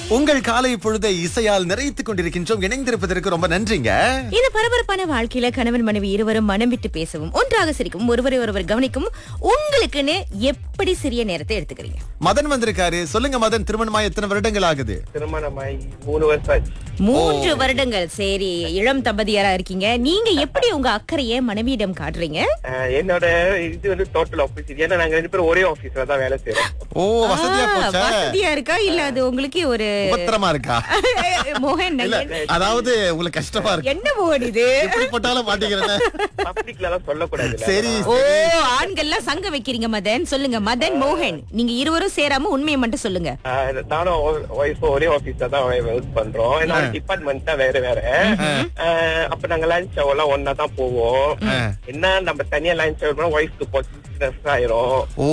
உங்கள் காலை பொழுதை இசையால் நிறைத்துக் கொண்டிருக்கின்றோம் இணைந்திருப்பதற்கு ரொம்ப நன்றிங்க இந்த பரபரப்பான வாழ்க்கையில கணவன் மனைவி இருவரும் மனம் விட்டு பேசவும் ஒன்றாக சிரிக்கவும் ஒருவரை ஒருவர் கவனிக்கும் உங்களுக்குன்னு எப்படி சிறிய நேரத்தை எடுத்துக்கிறீங்க மதன் வந்திருக்காரு சொல்லுங்க மதன் திருமணமாய் எத்தனை வருடங்கள் ஆகுது திருமணமாய் மூணு வருஷம் ஆச்சு. மூன்று வருடங்கள் சரி இளம் தம்பதியாரா இருக்கீங்க நீங்க எப்படி உங்க அக்கறையை மனைவியிடம் காட்டுறீங்க அஹ் என்னோட இது வந்து டோட்டல் ஆப்போசிட் ஏன்னா நாங்க ரெண்டு பேரும் ஒரே ஆபீஸ்ல தான் வேலை செய்யறோம் ஓ வசதியா ஆ, போச்சா வசதியா இருக்கா இல்ல அது உங்களுக்கு ஒரு உபத்திரமா இருக்கா மோகன் இல்ல என்ன- அதாவது உங்களுக்கு கஷ்டமா இருக்கு என்ன மோகன் இது எப்படி போட்டாலும் மாட்டேங்கிறேன் பப்ளிக்ல எல்லாம் சொல்லக்கூடாது சரி ஓ ஆண்கள்லாம் சங்க வைக்கிறீங்க மதன் சொல்லுங்க மதன் மோகன் நீங்க இருவரும் சேராம உண்மையை மட்டும் சொல்லுங்க அஹ் நானும் ஒய்ஃபும் ஒரே ஆபீஸ்ல தான் ஒர்க் பண்றோம் ஏன்னா டிபார்ட்மெண்ட் தான் வேற வேற அஹ் அப்ப நாங்க லஞ்ச் எல்லாம் ஒன்னா தான் போவோம் என்ன நம்ம தனியா லஞ்ச் பண்ணா ஒய்ஃப்க்கு பாசிட்டிவ்னஸ் ஆயிரும் ஓ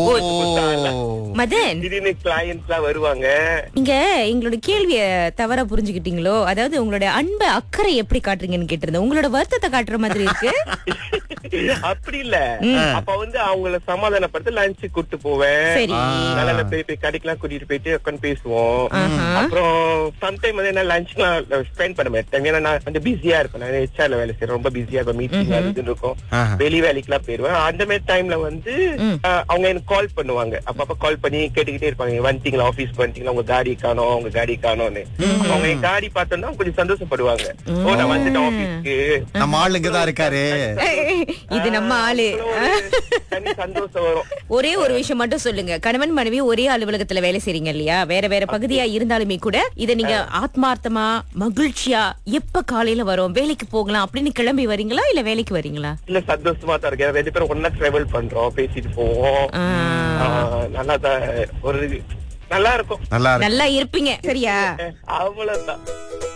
மதன் திடீர்னு கிளையன்ட்ஸ் எல்லாம் வருவாங்க நீங்க எங்களோட கேள்விய தவறா புரிஞ்சுக்கிட்டீங்களோ அதாவது உங்களோட அன்பை அக்கறை எப்படி காட்டுறீங்கன்னு கேட்டிருந்தேன் உங்களோட வருத்தத்தை காட்டுற மாதிரி இருக்கு அப்படி இல்ல அப்ப வந்து அவங்கள சமாதானப்படுத்த லஞ்ச் கூட்டு போவேன் சரி நல்ல போய் போய் கடைக்கெல்லாம் கூட்டிட்டு போயிட்டு உட்காந்து பேசுவோம் அப்புறம் சம்டைம் வந்து என்ன லஞ்ச்லாம் ஸ்பெண்ட் பண்ண மாட்டேன் ஏன்னா நான் வந்து பிஸியா இருப்பேன் நான் ஹெச்ஆர்ல வேலை செய்யறேன் ரொம்ப பிஸியா இருப்பேன் மீட்டிங் அது இதுன்னு இருக்கும் ஆஹா. வெளி வேலைக்கெல்லாம் போயிருவேன் அந்த மாதிரி டைம்ல வந்து அஹ், அவங்க எனக்கு கால் பண்ணுவாங்க அப்பப்ப கால் பண்ணி கேட்டுக்கிட்டே இருப்பாங்க "நீங்க வந்துட்டீங்களா ஆபீஸ் வந்துட்டீங்களா உங்க காடி காணோம் உங்க காடி காணோம்னு அப்ப அவங்க என் காடி பார்த்தோம்னா கொஞ்சம் சந்தோஷப்படுவாங்க ஓ நான் வந்துட்டேன் ஆபீஸ்க்கு நம்ம ஆள் இங்கதான் இருக்காரு இது நம்ம ஆளு தனி சந்தோஷம் வரும் ஒரே ஒரு விஷயம் மட்டும் சொல்லுங்க கணவன் மனைவி ஒரே அலுவலகத்துல வேலை செய்றீங்க இல்லையா வேற வேற பகுதியா இருந்தாலுமே கூட இத நீங்க ஆத்மார்த்தமா மகிழ்ச்சியா எப்ப காலையில வரோம் வேலைக்கு போகலாம் அப்படின்னு கிளம்பி வரீங்களா இல்ல வேலைக்கு வரீங்களா இல்ல சந்தோஷமா தான் இருக்கு ரெண்டு பேரும் ஒன்னா டிராவல் பண்றோம் பேசிட்டு போவோம் ஆ, ஆஹ் நல்லா தான் ஒரு நல்லா இருக்கும் நல்லா இருக்கு நல்லா இருப்பீங்க சரியா அவ்வளவுதான்